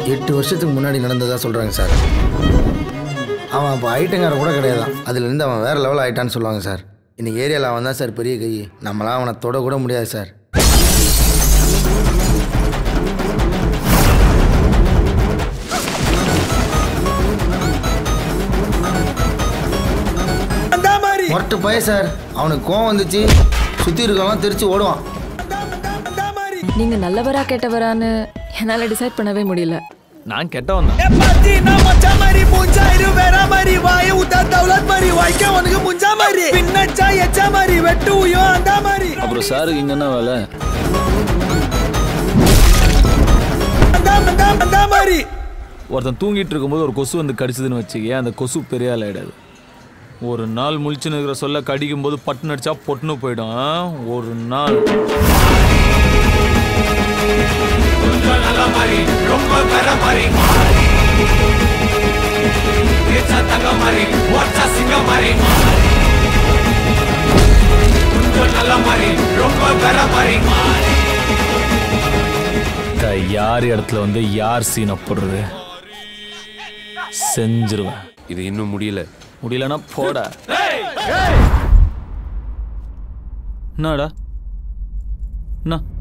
எட்டு வருஷத்துக்கு முன்னாடி நடந்ததா சொல்கிறாங்க சார் அவன் அப்போ ஐட்டங்கார கூட கிடையாதான் அதுலேருந்து அவன் வேறு லெவல் ஆயிட்டான்னு சொல்லுவாங்க சார் இன்னைக்கு ஏரியாவில் அவன் தான் சார் பெரிய கை நம்மளாம் அவனை தொட கூட முடியாது சார் மொட்டை பைய சார் அவனுக்கு கோவம் வந்துச்சு சுற்றி இருக்கவங்களாம் தெரிச்சு ஓடுவான் நீங்க நல்லவரா கெட்டவரான்னு என்னால டிசைட் பண்ணவே முடியல நான் கெட்டவன் தான் ए पाती ना मचा मारी मुंजा इरु वेरा मारी वाय उदा दौलत मारी वाய்க்க உனக்கு முஞ்சா மாரி பின்னச்சா எச்சா மாரி வெட்டு உயோ அந்த மாரி அப்புறம் சாருக்கு இங்க என்ன வேலை அந்த அந்த அந்த மாரி ஒருத்தன் தூங்கிட்டு இருக்கும்போது ஒரு கொசு வந்து கடிச்சதுன்னு வச்சுக்க அந்த கொசு பெரிய ஆள் ஆயிடாது ஒரு நாள் முழிச்சுன்னு இருக்கிற சொல்ல கடிக்கும் போது பட்டுன்னு அடிச்சா பொட்டுன்னு போயிடும் ஆ? ஒரு நாள் த- யார் இடத்துல வந்து யார் சீனை போடுறது செஞ்சிருவேன் இது இன்னும் முடியல முடியலன்னா போடா என்னடா என்ன